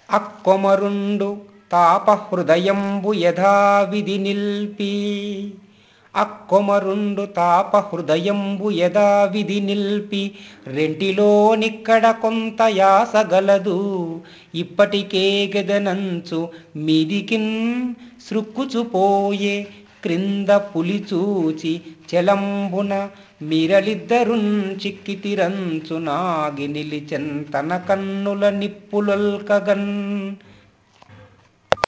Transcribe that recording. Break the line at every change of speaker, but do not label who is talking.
అక్కొమరుండు తాపహృదయంబు యథావిధి నిల్పి అక్కొమరుండు తాపహృదయంబు యథావిధి నిల్పి రెంటిలోనిక్కడ కొంత యాసగలదు ఇప్పటికే గెదనంచు మీదికిన్ సృక్కుచుపోయే క్రింద పులి చూచి చెలంబున మీరలిద్దరున్ చిక్కితిరంచు నాగి నిలిచెన్ తన కన్నుల నిప్పులొల్కగన్